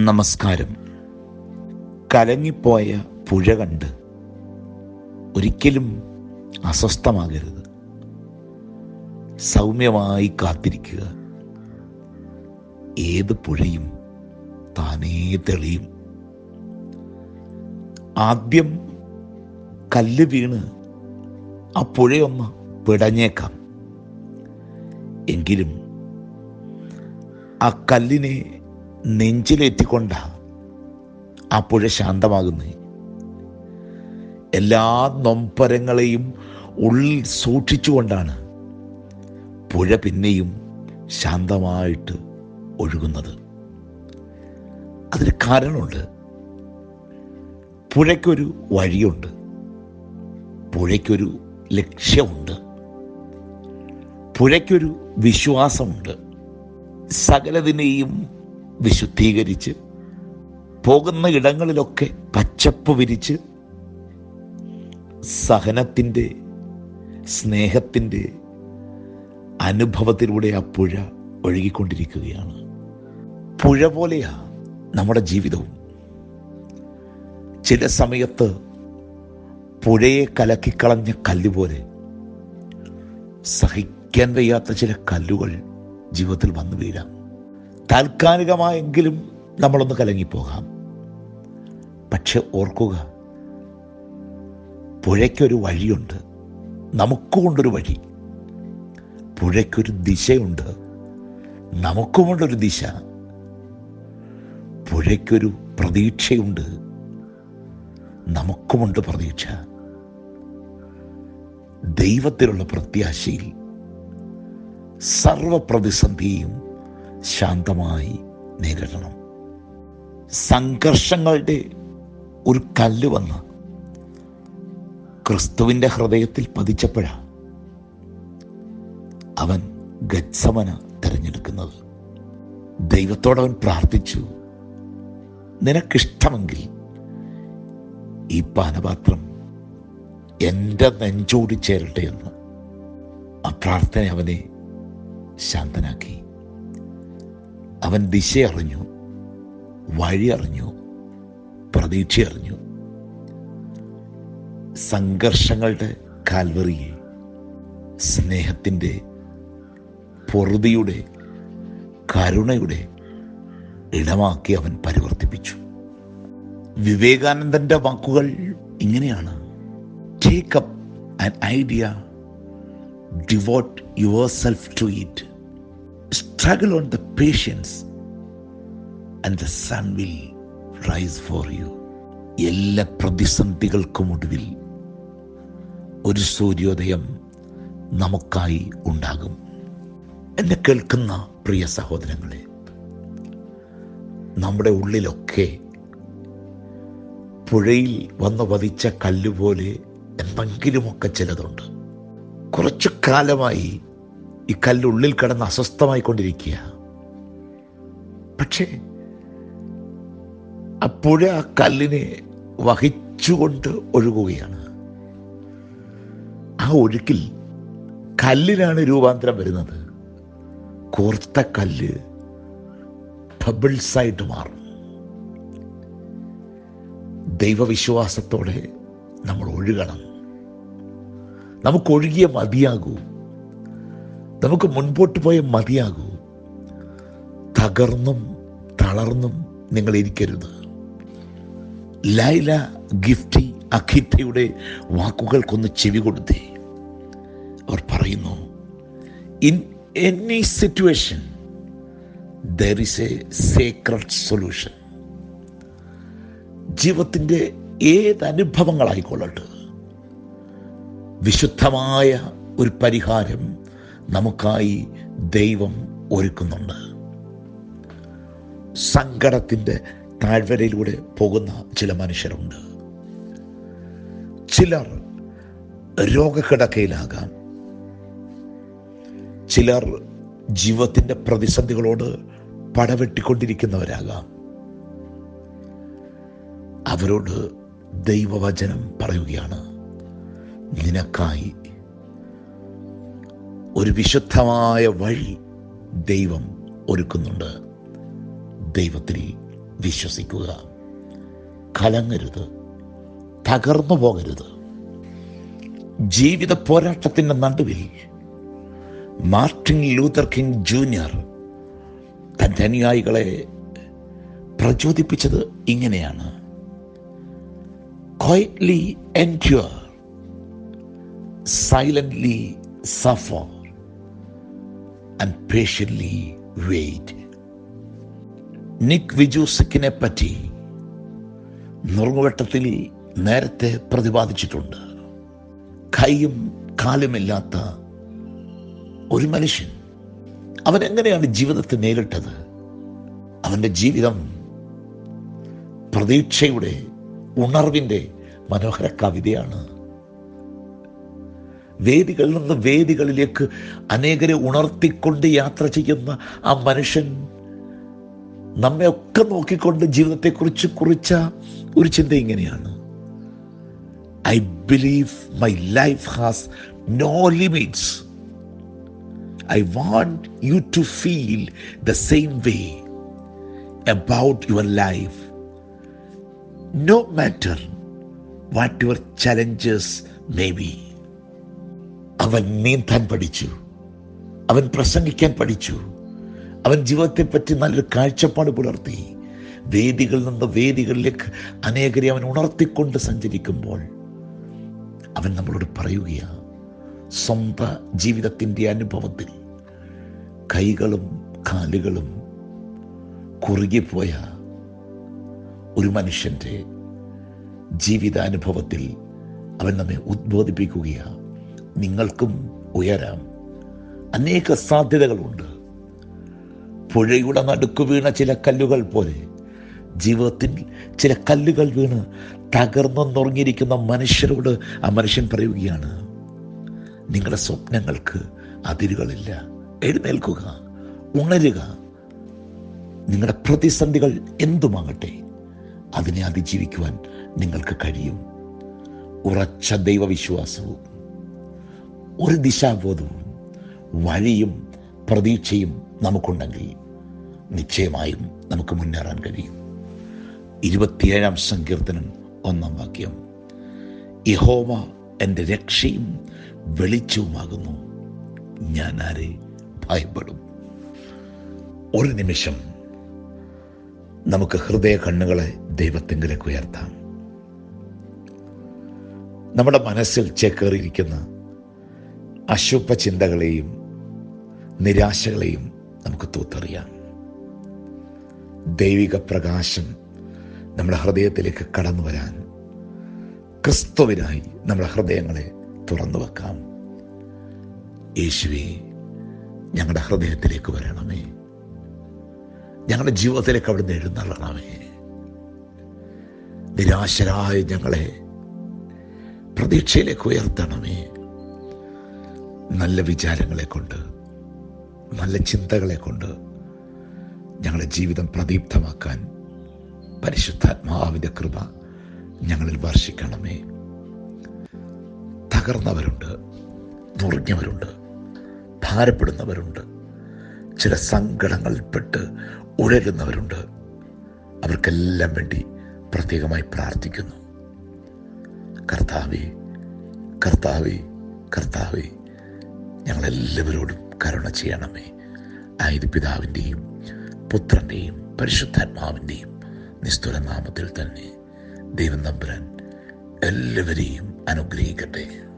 നമസ്കാരം കലങ്ങിപ്പോയ പുഴ കണ്ട് ഒരിക്കലും അസ്വസ്ഥമാകരുത് സൗമ്യമായി കാത്തിരിക്കുക ഏത് പുഴയും താനേ തെളിയും ആദ്യം കല്ല് വീണ് ആ പുഴയൊന്ന് പിടഞ്ഞേക്കാം എങ്കിലും ആ കല്ലിനെ നെഞ്ചിലേറ്റിക്കൊണ്ട ആ പുഴ ശാന്തമാകുന്നത് എല്ലാ നൊമ്പരങ്ങളെയും ഉള്ളിൽ സൂക്ഷിച്ചുകൊണ്ടാണ് പുഴ പിന്നെയും ശാന്തമായിട്ട് ഒഴുകുന്നത് അതിന് കാരണമുണ്ട് പുഴയ്ക്കൊരു വഴിയുണ്ട് പുഴയ്ക്കൊരു ലക്ഷ്യമുണ്ട് പുഴയ്ക്കൊരു വിശ്വാസമുണ്ട് സകലതിനെയും വിശുദ്ധീകരിച്ച് പോകുന്ന ഇടങ്ങളിലൊക്കെ പച്ചപ്പ് വിരിച്ച് സഹനത്തിൻ്റെ സ്നേഹത്തിൻ്റെ അനുഭവത്തിലൂടെ ആ പുഴ ഒഴുകിക്കൊണ്ടിരിക്കുകയാണ് പുഴ പോലെയാ നമ്മുടെ ജീവിതവും ചില സമയത്ത് പുഴയെ കലക്കിക്കളഞ്ഞ കല്ല് പോലെ സഹിക്കാൻ വയ്യാത്ത ചില കല്ലുകൾ ജീവിതത്തിൽ വന്നു വീഴാം താൽക്കാലികമായെങ്കിലും നമ്മളൊന്ന് കലങ്ങിപ്പോകാം പക്ഷെ ഓർക്കുക പുഴയ്ക്കൊരു വഴിയുണ്ട് നമുക്കുകൊണ്ടൊരു വഴി പുഴയ്ക്കൊരു ദിശയുണ്ട് നമുക്കുകൊണ്ടൊരു ദിശ പുഴയ്ക്കൊരു പ്രതീക്ഷയുണ്ട് നമുക്കുമുണ്ട് പ്രതീക്ഷ ദൈവത്തിലുള്ള പ്രത്യാശയിൽ സർവപ്രതിസന്ധിയും ശാന്തമായി നേരിടണം സംഘർഷങ്ങളുടെ ഒരു കല്ല് വന്ന് ക്രിസ്തുവിൻ്റെ ഹൃദയത്തിൽ പതിച്ചപ്പോഴാ അവൻ ഗത്സമന തിരഞ്ഞെടുക്കുന്നത് ദൈവത്തോടവൻ പ്രാർത്ഥിച്ചു നിനക്കിഷ്ടമെങ്കിൽ ഈ പാനപാത്രം എൻ്റെ നെഞ്ചോടി ചേരട്ടെ എന്ന് ആ പ്രാർത്ഥന അവനെ ശാന്തനാക്കി അവൻ ദിശ അറിഞ്ഞു വഴി അറിഞ്ഞു പ്രതീക്ഷ അറിഞ്ഞു സംഘർഷങ്ങളുടെ കാൽവറിയെ സ്നേഹത്തിൻ്റെ പൊറുതിയുടെ കരുണയുടെ ഇടമാക്കി അവൻ പരിവർത്തിപ്പിച്ചു വിവേകാനന്ദന്റെ വാക്കുകൾ ഇങ്ങനെയാണ് take up an idea devote yourself to it struggle on the patience and the sun will rise for you എല്ലാ പ്രതിസന്ധികൾക്കും ഒടുവിൽ ഒരു സൂര്യോദയം നമുക്കായി ഉണ്ടാകും എന്നെ കേൾക്കുന്ന പ്രിയ സഹോദരങ്ങളെ നമ്മുടെ ഉള്ളിലൊക്കെ പുഴയിൽ വന്ന് വധിച്ച കല്ലുപോലെ എന്തെങ്കിലുമൊക്കെ ചിലതുണ്ട് കുറച്ചു കാലമായി ഈ കല്ലുള്ളിൽ കിടന്ന് അസ്വസ്ഥമായിക്കൊണ്ടിരിക്കുക പക്ഷേ ആ പുഴ ആ കല്ലിനെ വഹിച്ചുകൊണ്ട് ഒഴുകുകയാണ് ആ ഒഴുക്കിൽ കല്ലിനാണ് രൂപാന്തരം വരുന്നത് കോർത്ത കല്ല് ബബിൾസായിട്ട് മാറും ദൈവവിശ്വാസത്തോടെ നമ്മൾ ഒഴുകണം നമുക്ക് ഒഴുകിയ മതിയാകൂ നമുക്ക് മുൻപോട്ട് പോയ മതിയാകൂ തകർന്നും തളർന്നും നിങ്ങൾ ഇരിക്കരുത് ലൈല ഗിഫ്റ്റി അഖിറ്റയുടെ വാക്കുകൾക്കൊന്ന് ചെവി കൊടുത്തേ അവർ പറയുന്നു in any situation there is a sacred solution ജീവിതത്തിൻ്റെ ഏത് അനുഭവങ്ങളായിക്കൊള്ളട്ടെ വിശുദ്ധമായ ഒരു പരിഹാരം നമുക്കായി ദൈവം ഒരുക്കുന്നുണ്ട് സങ്കടത്തിൻ്റെ താഴ്വരയിലൂടെ പോകുന്ന ചില മനുഷ്യരുണ്ട് ചിലർ രോഗക്കിടക്കയിലാകാം ചിലർ ജീവിതത്തിൻ്റെ പ്രതിസന്ധികളോട് പടവെട്ടിക്കൊണ്ടിരിക്കുന്നവരാകാം അവരോട് ദൈവവചനം പറയുകയാണ് നിനക്കായി ഒരു വിശുദ്ധമായ വഴി ദൈവം ഒരുക്കുന്നുണ്ട് ദൈവത്തിൽ വിശ്വസിക്കുക കലങ്ങരുത് തകർന്നു പോകരുത് ജീവിത പോരാട്ടത്തിൻ്റെ നടുവിൽ മാർട്ടിൻ ലൂതർ കിങ് ജൂനിയർ തൻ്റെ അനുയായികളെ പ്രചോദിപ്പിച്ചത് ഇങ്ങനെയാണ് quietly endure silently suffer and patiently wait Nick വിജൂസിക്കിനെ പറ്റി നുറുങ്ങുവട്ടത്തിൽ നേരത്തെ പ്രതിപാദിച്ചിട്ടുണ്ട് കൈയും കാലുമില്ലാത്ത ഒരു മനുഷ്യൻ അവൻ എങ്ങനെയാണ് ജീവിതത്തെ നേരിട്ടത് അവൻ്റെ ജീവിതം പ്രതീക്ഷയുടെ ഉണർവിൻ്റെ മനോഹര കവിതയാണ് വേദികളിൽ നിന്ന് വേദികളിലേക്ക് അനേകരെ ഉണർത്തിക്കൊണ്ട് യാത്ര ചെയ്യുന്ന ആ മനുഷ്യൻ നമ്മെ ഒക്കെ നോക്കിക്കൊണ്ട് ജീവിതത്തെക്കുറിച്ച് കുറിച്ച ഒരു ചിന്ത ഇങ്ങനെയാണ് I believe my life has no limits I want you to feel the same way about your life. No matter what your challenges may be. അവൻ നീന്താൻ പഠിച്ചു അവൻ പ്രസംഗിക്കാൻ പഠിച്ചു അവൻ ജീവിതത്തെപ്പറ്റി നല്ലൊരു കാഴ്ചപ്പാട് പുലർത്തി വേദികളിൽ നിന്ന് വേദികളിലേക്ക് അനേകരെ അവൻ ഉണർത്തിക്കൊണ്ട് സഞ്ചരിക്കുമ്പോൾ അവൻ നമ്മളോട് പറയുകയാണ് സ്വന്തം ജീവിതത്തിൻ്റെ അനുഭവത്തിൽ കൈകളും കാലുകളും കുറുകിപ്പോയ ഒരു മനുഷ്യൻ്റെ ജീവിതാനുഭവത്തിൽ അവൻ നമ്മെ ഉദ്ബോധിപ്പിക്കുകയാണ് നിങ്ങൾക്കും ഉയരാം അനേക സാധ്യതകളുണ്ട് പുഴയുടെ നടുക്ക് വീണ ചില കല്ലുകൾ പോലെ ജീവിതത്തിൽ ചില കല്ലുകൾ വീണ് തകർന്നു നുറങ്ങിയിരിക്കുന്ന മനുഷ്യരോട് ആ മനുഷ്യൻ പറയുകയാണ് നിങ്ങളുടെ സ്വപ്നങ്ങൾക്ക് അതിരുകളില്ല എഴുന്നേൽക്കുക ഉണരുക നിങ്ങളുടെ പ്രതിസന്ധികൾ എന്തുമാകട്ടെ അതിനെ അതിജീവിക്കുവാൻ നിങ്ങൾക്ക് കഴിയും ഉറച്ച ദൈവവിശ്വാസവും ഒരു ദിശാബോധവും വഴിയും പ്രതീക്ഷയും നമുക്കുണ്ടെങ്കിൽ നിശ്ചയമായും നമുക്ക് മുന്നേറാൻ കഴിയും ഇരുപത്തിയേഴാം സങ്കീർത്തനം ഒന്നാം വാക്യം യഹോവ എൻ്റെ രക്ഷയും വെളിച്ചവുമാകുന്നു ഞാൻ ആരെ ഭയപ്പെടും ഒരു നിമിഷം നമുക്ക് ഹൃദയ കണ്ണുകളെ ദൈവത്തെങ്കിലേക്ക് ഉയർത്താം നമ്മുടെ മനസ്സിൽ ചേക്കേറിയിരിക്കുന്ന അശുഭ ചിന്തകളെയും നിരാശകളെയും നമുക്ക് തൂത്തെറിയാം ദൈവിക പ്രകാശം നമ്മുടെ ഹൃദയത്തിലേക്ക് കടന്നു വരാൻ ക്രിസ്തുവിനായി നമ്മുടെ ഹൃദയങ്ങളെ തുറന്നു വെക്കാം യേശുവേ ഞങ്ങളുടെ ഹൃദയത്തിലേക്ക് വരണമേ ഞങ്ങളുടെ ജീവിതത്തിലേക്ക് അവിടുന്ന് എഴുന്നള്ളണമേ നിരാശരായ ഞങ്ങളെ പ്രതീക്ഷയിലേക്ക് ഉയർത്തണമേ നല്ല വിചാരങ്ങളെ കൊണ്ട് നല്ല ചിന്തകളെ കൊണ്ട് ഞങ്ങളുടെ ജീവിതം പ്രദീപ്തമാക്കാൻ പരിശുദ്ധാത്മാവിൻ്റെ കൃപ ഞങ്ങളിൽ വർഷിക്കണമേ തകർന്നവരുണ്ട് നുറുങ്ങിയവരുണ്ട് ഭാരപ്പെടുന്നവരുണ്ട് ചില സങ്കടങ്ങളിൽപ്പെട്ട് ഉഴലുന്നവരുണ്ട് അവർക്കെല്ലാം വേണ്ടി പ്രത്യേകമായി പ്രാർത്ഥിക്കുന്നു കർത്താവെ കർത്താവെ കർത്താവെ ഞങ്ങളെല്ലാവരോടും കരുണ ചെയ്യണമേ ആയത് പിതാവിൻ്റെയും പുത്രൻ്റെയും പരിശുദ്ധാത്മാവിൻ്റെയും നിസ്തുല നാമത്തിൽ തന്നെ ദൈവം നമ്പുരാൻ എല്ലാവരെയും അനുഗ്രഹിക്കട്ടെ